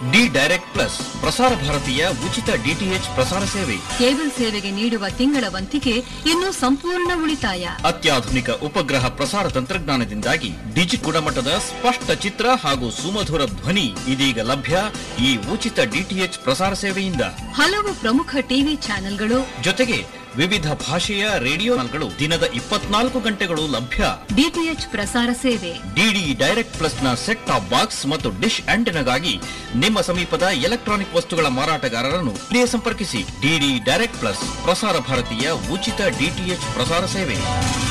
D direct plus ಪ್ರಸಾರ ಭಾರತೀಯ ಉಚಿತ ಡಿಟಿಎಚ್ ಪ್ರಸಾರ ಸೇವೆ ಕೇಬಲ್ ಸೇವೆಗೆ ನೀಡುವ ತಿಂಗಳ ವಂತಿಗೆ ಇನ್ನು ಸಂಪೂರ್ಣ ಉಳಿತಾಯ ಅತ್ಯಾಧುನಿಕ ಉಪಗ್ರಹ ಪ್ರಸಾರ ತಂತ್ರಜ್ಞಾನದಿಂದಾಗಿ ಡಿಜಿಟ್ ಗುಣಮಟ್ಟದ ಸ್ಪಷ್ಟ ಚಿತ್ರ ಹಾಗೂ ಸುಮಧುರ ಧ್ವನಿ ಇದೀಗ ಲಭ್ಯ ಈ ಉಚಿತ ಡಿಟಿಎಚ್ ಪ್ರಸಾರ ಸೇವೆಯಿಂದ ಹಲವು ಪ್ರಮುಖ ಟಿವಿ ಚಾನೆಲ್ಗಳು ಜೊತೆಗೆ ವಿವಿಧ ಭಾಷೆಯ ರೇಡಿಯೋ ಚಾನೆಲ್ಗಳು ದಿನದ ಇಪ್ಪತ್ನಾಲ್ಕು ಗಂಟೆಗಳು ಲಭ್ಯ ಡಿಟಿಎಚ್ ಪ್ರಸಾರ ಸೇವೆ ಡಿಡಿ ಡೈರೆಕ್ಟ್ ಪ್ಲಸ್ ನ ಸೆಟ್ ಟಾಪ್ ಬಾಕ್ಸ್ ಮತ್ತು ಡಿಶ್ ಆಂಟೆನಾಗಾಗಿ ನಿಮ್ಮ ಸಮೀಪದ ಎಲೆಕ್ಟ್ರಾನಿಕ್ ವಸ್ತುಗಳ ಮಾರಾಟಗಾರರನ್ನು ಇದೇ ಸಂಪರ್ಕಿಸಿ ಡಿಡಿ ಡೈರೆಕ್ಟ್ ಪ್ಲಸ್ ಪ್ರಸಾರ ಭಾರತೀಯ ಉಚಿತ ಡಿಟಿಎಚ್ ಪ್ರಸಾರ ಸೇವೆ